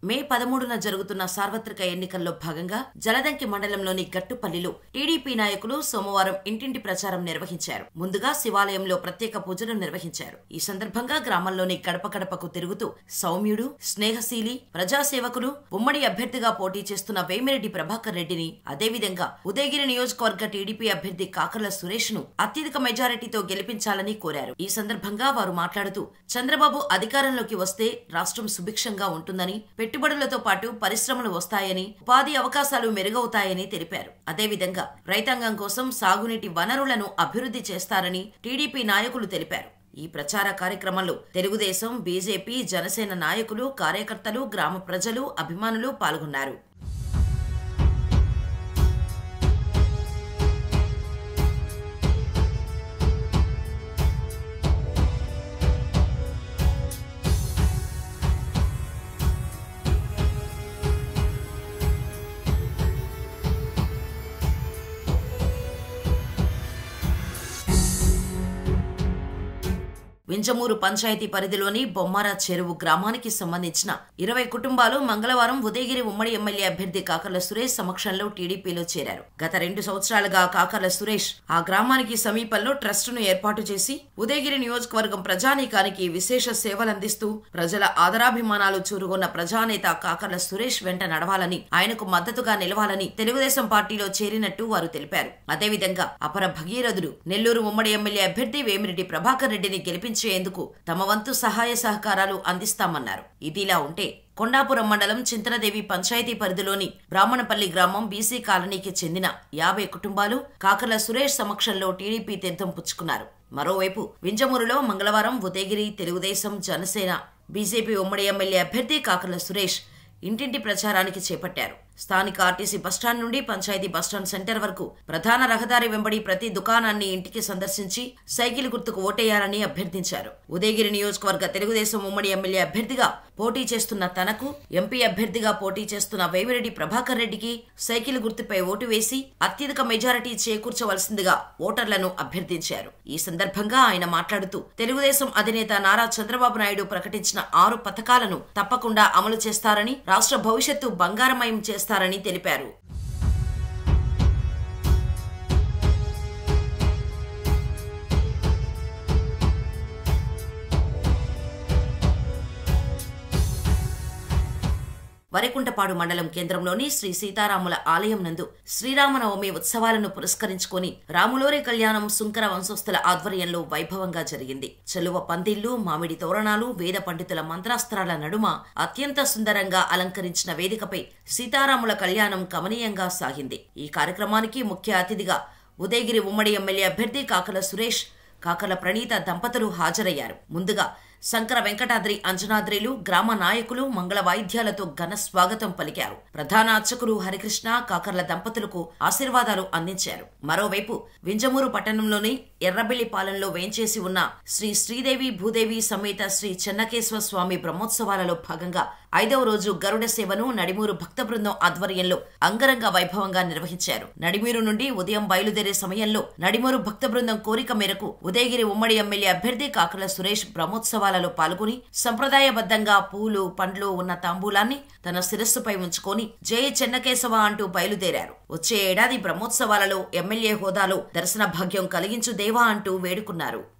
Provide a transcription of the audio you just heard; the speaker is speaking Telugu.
మే పదమూడున జరుగుతున్న సార్వత్రిక ఎన్నికల్లో భాగంగా జలదంకి మండలంలోని గట్టుపల్లిలో టీడీపీ నాయకులు సోమవారం ఇంటింటి ప్రచారం నిర్వహించారు ముందుగా శివాలయంలో ప్రత్యేక పూజలు నిర్వహించారు ఈ సందర్భంగా గ్రామంలోని గడప గడపకు తిరుగుతూ సౌమ్యుడు స్నేహశీలి ప్రజాసేవకులు ఉమ్మడి అభ్యర్థిగా పోటీ చేస్తున్న వేమిరెడ్డి ప్రభాకర్ రెడ్డిని అదేవిధంగా ఉదయగిరి నియోజకవర్గ టీడీపీ అభ్యర్థి కాకర్ల సురేష్ ను అత్యధిక మెజారిటీతో గెలిపించాలని కోరారు ఈ సందర్భంగా వారు మాట్లాడుతూ చంద్రబాబు అధికారంలోకి వస్తే రాష్ట్రం సుభిక్షంగా ఉంటుందని పెట్టుబడులతో పాటు పరిశ్రమలు వస్తాయని ఉపాధి అవకాశాలు మెరుగవుతాయని తెలిపారు అదేవిధంగా రైతాంగం కోసం సాగునీటి వనరులను అభివృద్ధి చేస్తారని టీడీపీ నాయకులు తెలిపారు ఈ ప్రచార కార్యక్రమంలో తెలుగుదేశం బీజేపీ జనసేన నాయకులు కార్యకర్తలు గ్రామ ప్రజలు అభిమానులు పాల్గొన్నారు వింజమూరు పంచాయతీ పరిధిలోని బొమ్మార చెరువు గ్రామానికి సంబంధించిన ఇరవై కుటుంబాలు మంగళవారం ఉదయగిరి ఉమ్మడి ఎమ్మెల్యే అభ్యర్థి కాకర్ల సురేష్ సమక్షంలో టీడీపీలో చేరారు గత రెండు సంవత్సరాలుగా కాకర్ల సురేష్ ఆ గ్రామానికి సమీపంలో ట్రస్టును ఏర్పాటు చేసి ఉదయగిరి నియోజకవర్గం ప్రజానీకానికి విశేష సేవలందిస్తూ ప్రజల ఆదరాభిమానాలు చూరుగొన్న ప్రజానేత కాకర్ల సురేష్ వెంట నడవాలని ఆయనకు మద్దతుగా నిలవాలని తెలుగుదేశం పార్టీలో చేరినట్టు వారు తెలిపారు అదేవిధంగా అపర భగీరథుడు నెల్లూరు ఉమ్మడి ఎమ్మెల్యే అభ్యర్థి వేమిరెడ్డి ప్రభాకర్ రెడ్డిని గెలిపించేందుకు తమ వంతు సహాయ సహకారాలు అందిస్తామన్నారు ఇదిలా ఉంటే కొండాపురం మండలం చింతనదేవి పంచాయతీ పరిధిలోని బ్రాహ్మణపల్లి గ్రామం బీసీ కాలనీకి చెందిన యాభై కుటుంబాలు కాకర్ల సురేష్ సమక్షంలో టీడీపీ తీర్థం పుచ్చుకున్నారు మరోవైపు వింజమూరులో మంగళవారం ఉదయగిరి తెలుగుదేశం జనసేన బీజేపీ ఉమ్మడి ఎమ్మెల్యే అభ్యర్థి కాకర్ల సురేష్ ఇంటింటి ప్రచారానికి చేపట్టారు స్థానిక ఆర్టీసీ బస్టాండ్ నుండి పంచాయతీ బస్టాండ్ సెంటర్ వరకు ప్రధాన రహదారి వెంబడి ప్రతి దుకాణాన్ని ఇంటికి సందర్శించి సైకిల్ గుర్తుకు ఓటేయాలని అభ్యర్థించారు ఉదయగిరి నియోజకవర్గ తెలుగుదేశం ఉమ్మడి ఎమ్మెల్యే అభ్యర్థిగా పోటీ చేస్తున్న తనకు ఎంపీ అభ్యర్థిగా పోటీ చేస్తున్న వేమిరెడ్డి ప్రభాకర్ రెడ్డికి సైకిల్ గుర్తుపై ఓటు వేసి అత్యధిక మెజారిటీ చేకూర్చవలసిందిగా ఓటర్లను అభ్యర్థించారు ఈ సందర్భంగా ఆయన మాట్లాడుతూ తెలుగుదేశం అధినేత నారా చంద్రబాబు నాయుడు ప్రకటించిన ఆరు పథకాలను తప్పకుండా అమలు చేస్తారని రాష్ట్ర భవిష్యత్తు బంగారమయం చేస్తారని తెలిపారు వరికుంటపాడు మండలం కేంద్రంలోని శ్రీ సీతారాముల ఆలయం నందు శ్రీరామనవమి ఉత్సవాలను పురస్కరించుకొని రాములోరి కళ్యాణం సుంకర వంశస్థుల ఆధ్వర్యంలో వైభవంగా జరిగింది చెలువ పందిళ్లు మామిడి తోరణాలు వేద పండితుల మంత్రాస్త్రాల నడుమ అత్యంత సుందరంగా అలంకరించిన వేదికపై సీతారాముల కళ్యాణం కమనీయంగా సాగింది ఈ కార్యక్రమానికి ముఖ్య అతిథిగా ఉదయగిరి ఉమ్మడి ఎమ్మెల్యే అభ్యర్థి కాకల సురేష్ కాకల ప్రణీత దంపతులు హాజరయ్యారు ముందుగా శంకర వెంకటాద్రి అంజనాద్రిలు గ్రామ నాయకులు మంగళ వాయిద్యాలతో ఘన స్వాగతం పలికారు ప్రధాన అర్చకులు హరికృష్ణ కాకర్ల దంపతులకు ఆశీర్వాదాలు అందించారు మరోవైపు వింజమూరు పట్టణంలోని ఎర్రబెల్లిపాలెంలో వేంచేసి ఉన్న శ్రీ శ్రీదేవి భూదేవి సమేత శ్రీ చెన్నకేశ్వర స్వామి బ్రహ్మోత్సవాలలో భాగంగా ఐదవ రోజు గరుడ సేవను నడిమూరు భక్త బృందం ఆధ్వర్యంలో అంగరంగ వైభవంగా నిర్వహించారు నడిమూరు నుండి ఉదయం బయలుదేరే సమయంలో నడిమూరు భక్త బృందం కోరిక మేరకు ఉదయగిరి ఉమ్మడి ఎమ్మెల్యే అభ్యర్థి కాకల సురేష్ బ్రహ్మోత్సవాలలో పాల్గొని సంప్రదాయబద్ధంగా పూలు పండ్లు ఉన్న తాంబూలాన్ని తన శిరస్సుపై ఉంచుకొని జయ చెన్నకేశవ అంటూ బయలుదేరారు వచ్చే ఏడాది బ్రహ్మోత్సవాలలో ఎమ్మెల్యే హోదాలో దర్శన భాగ్యం కలిగించు దేవా అంటూ వేడుకున్నారు